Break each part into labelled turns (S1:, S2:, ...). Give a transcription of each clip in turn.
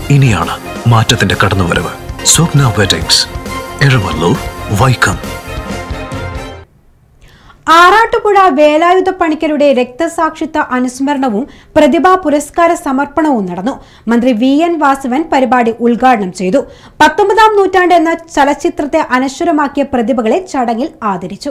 S1: ഇനിയാണ് മാറ്റത്തിന്റെ കടന്നുവരവ് സ്വപ്ന വെഡിങ്സ് എരമല്ലൂർ വൈക്കം
S2: ആറാട്ടുപുഴ വേലായുധ പണിക്കരുടെ രക്തസാക്ഷിത്വ അനുസ്മരണവും പ്രതിഭാ പുരസ്കാര സമർപ്പണവും നടന്നു മന്ത്രി വി എൻ വാസവൻ പരിപാടി ഉദ്ഘാടനം ചെയ്തു പത്തൊമ്പതാം നൂറ്റാണ്ട് എന്ന ചലച്ചിത്രത്തെ അനശ്വരമാക്കിയ പ്രതിഭകളെ ചടങ്ങിൽ ആദരിച്ചു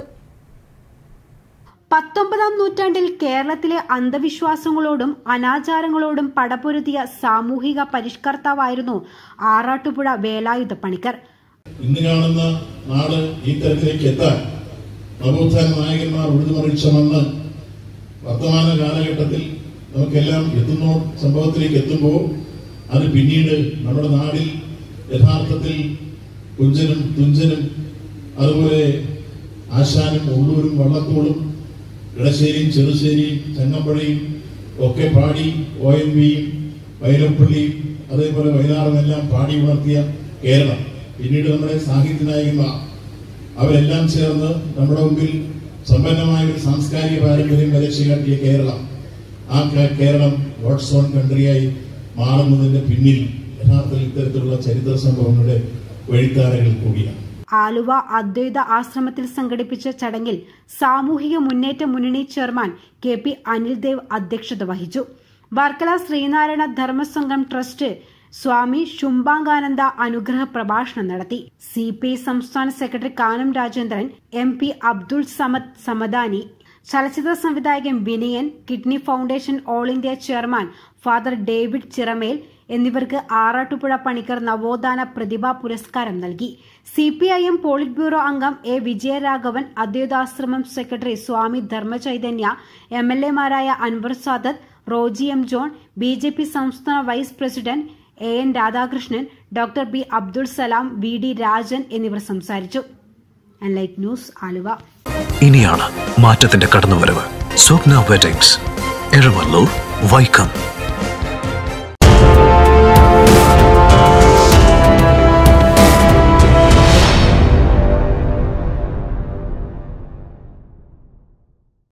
S2: പത്തൊമ്പതാം നൂറ്റാണ്ടിൽ കേരളത്തിലെ അന്ധവിശ്വാസങ്ങളോടും അനാചാരങ്ങളോടും പടപൊരുതിയ സാമൂഹിക പരിഷ്കർത്താവായിരുന്നു ആറാട്ടുപുഴ വേലായുധ പണിക്കർ
S3: ഇന്ന് കാണുന്ന നാട് ഈ തരത്തിലേക്ക് എത്താൻ നവോത്ഥാന നായകന്മാർ ഉഴുതുമറിച്ച മണ്ണ് വർത്തമാന കാലഘട്ടത്തിൽ നമുക്കെല്ലാം എത്തുന്നോ സംഭവത്തിലേക്ക് എത്തുമ്പോൾ അത് പിന്നീട് നമ്മുടെ നാടിൽ യഥാർത്ഥത്തിൽ കുഞ്ചനും തുഞ്ചനും അതുപോലെ ആശാനും ഉള്ളൂരും വള്ളത്തോളും ഇടശ്ശേരിയും ചെറുശ്ശേരിയും ചങ്ങമ്പുഴയും ഒക്കെ പാടി ഒ എൻ വിയും വൈലപ്പള്ളിയും അതേപോലെ വയലാറുമെല്ലാം പാടി ഉണർത്തിയ കേരളം പിന്നീട് നമ്മുടെ സാഹിത്യ നായകന്മാർ അവരെല്ലാം ചേർന്ന് നമ്മുടെ മുമ്പിൽ സമ്പന്നമായ ഒരു സാംസ്കാരിക പാരമ്പര്യം വരച്ചു കാട്ടിയ കേരളം ആ കേ- കേരളം ഗോഡ്സ് ഓൺ കൺട്രിയായി മാറുന്നതിന്റെ പിന്നിൽ യഥാർത്ഥത്തിൽ ഇത്തരത്തിലുള്ള ചരിത്ര സംഭവങ്ങളുടെ വഴിത്താരകൾ കൂടിയാണ്
S2: ആലുവ അദ്വൈത ആശ്രമത്തിൽ സംഘടിപ്പിച്ച ചടങ്ങിൽ സാമൂഹിക മുന്നേറ്റ മുന്നണി ചെയർമാൻ കെ പി അനിൽദേവ് അധ്യക്ഷത വഹിച്ചു വർക്കല ശ്രീനാരായണ ധർമ്മസംഘം ട്രസ്റ്റ് സ്വാമി ശുംഭാംഗാനന്ദ അനുഗ്രഹ പ്രഭാഷണം നടത്തി സി പി ഐ സംസ്ഥാന secretary Kanam Rajendran M P Abdul Samad Samadani ചലച്ചിത്ര സംവിധായകൻ Vinayan kidney foundation all India chairman father David Chiramel എന്നിവർക്ക് ആറാട്ടുപുഴ പണിക്കർ നവോത്ഥാന പ്രതിഭാ പുരസ്കാരം നൽകി C P I M polit bureau അംഗം A Vijayaraghavan Advaitashramam secretary Swami Dharmachaitanya M L എമാരായ Anwar Sadath Roji M John B J P സംസ്ഥാന vice president A N Radhakrishnan doctor B Abdul Salam V D Rajan എന്നിവർ സംസാരിച്ചു ലൈറ്റ് ന്യൂസ് ആലുവ
S1: ഇനിയാണ് മാറ്റത്തിന്റെ കടന്നുവരവ് സ്വപ്ന വെഡിങ്സ് എരമല്ലൂർ വൈക്കം